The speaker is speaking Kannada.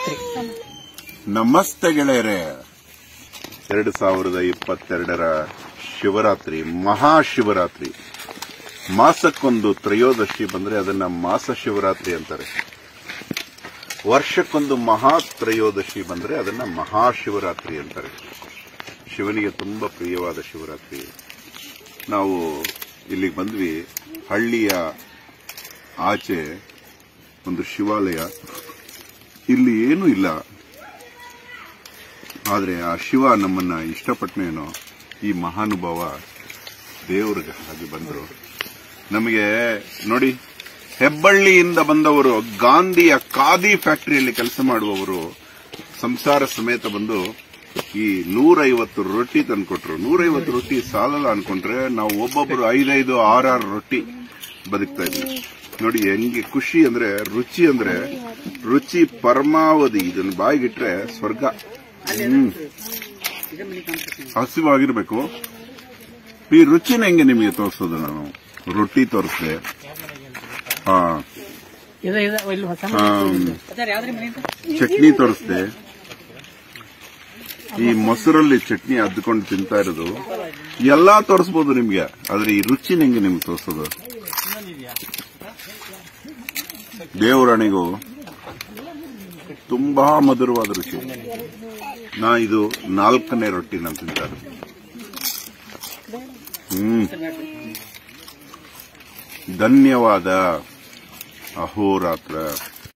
ಶಿವರಾತ್ರಿ ನಮಸ್ತೆ ಗೆಳೆಯರೇ ಎರಡು ಸಾವಿರದ ಇಪ್ಪತ್ತೆರಡರ ಶಿವರಾತ್ರಿ ಮಹಾಶಿವರಾತ್ರಿ ಮಾಸಕ್ಕೊಂದು ತ್ರಯೋದಶಿ ಬಂದ್ರೆ ಅದನ್ನ ಮಾಸ ಶಿವರಾತ್ರಿ ಅಂತಾರೆ ವರ್ಷಕ್ಕೊಂದು ಮಹಾ ತ್ರಯೋದಶಿ ಬಂದ್ರೆ ಅದನ್ನ ಮಹಾಶಿವರಾತ್ರಿ ಅಂತಾರೆ ಶಿವನಿಗೆ ತುಂಬಾ ಪ್ರಿಯವಾದ ಶಿವರಾತ್ರಿ ನಾವು ಇಲ್ಲಿಗೆ ಬಂದ್ವಿ ಹಳ್ಳಿಯ ಆಚೆ ಒಂದು ಶಿವಾಲಯ ಇಲ್ಲಿ ಏನೂ ಇಲ್ಲ ಆದರೆ ಆ ಶಿವ ನಮ್ಮನ್ನ ಇಷ್ಟಪಟ್ಟನೇನೋ ಈ ಮಹಾನುಭಾವ ದೇವ್ರಿಗೆ ಹಾಗೆ ಬಂದರು ನಮಗೆ ನೋಡಿ ಹೆಬ್ಬಳ್ಳಿಯಿಂದ ಬಂದವರು ಗಾಂಧಿಯ ಖಾದಿ ಫ್ಯಾಕ್ಟರಿಯಲ್ಲಿ ಕೆಲಸ ಮಾಡುವವರು ಸಂಸಾರ ಸಮೇತ ಬಂದು ಈ ನೂರೈವತ್ತು ರೊಟ್ಟಿ ತಂದ್ಕೊಟ್ರು ನೂರೈವತ್ತು ರೊಟ್ಟಿ ಸಾಲಲ್ಲ ಅನ್ಕೊಂಡ್ರೆ ನಾವು ಒಬ್ಬೊಬ್ರು ಐದೈದು ಆರಾರು ರೊಟ್ಟಿ ಬದುಕ್ತಾ ಇದ್ವಿ ನೋಡಿ ಹೆಂಗೆ ಖುಷಿ ಅಂದ್ರೆ ರುಚಿ ಅಂದ್ರೆ ರುಚಿ ಪರಮಾವಧಿ ಇದನ್ನ ಬಾಯಿಗಿಟ್ರೆ ಸ್ವರ್ಗ ಹ್ಮ್ ಹಸಿವಾಗಿರ್ಬೇಕು ಈ ರುಚಿನ ಹೆಂಗೆ ನಿಮಗೆ ತೋರಿಸೋದು ನಾನು ರೊಟ್ಟಿ ತೋರಿಸ್ದೆ ಹಾ ಇದು ಇದು ಇಲ್ಲಿ ಹೊಸ ಆಮ್, ಚಟ್ನಿ ತೋರಿಸ್ದೆ ಈ ಮೊಸರಲ್ಲಿ ಚಟ್ನಿ ಅದ್ಕೊಂಡು ತಿಂತಾ ಇರೋದು ಎಲ್ಲಾ ತೋರಿಸ್ಬೋದು ನಿಮ್ಗೆ ಆದ್ರೆ ಈ ರುಚಿನ ಹೆಂಗೆ ನಿಮ್ಗೆ ತೋರಿಸೋದು ದೇವರಾಣಿಗೂ ತುಂಬಾ ಮಧುರವಾದ ರುಚಿ ನಾ ಇದು ನಾಲ್ಕನೇ ರೊಟ್ಟಿ ನಾನು ತಿಂತಾ ಇರೋದು ಹ್ಮ್ ಧನ್ಯವಾದ ಅಹೋರಾತ್ರ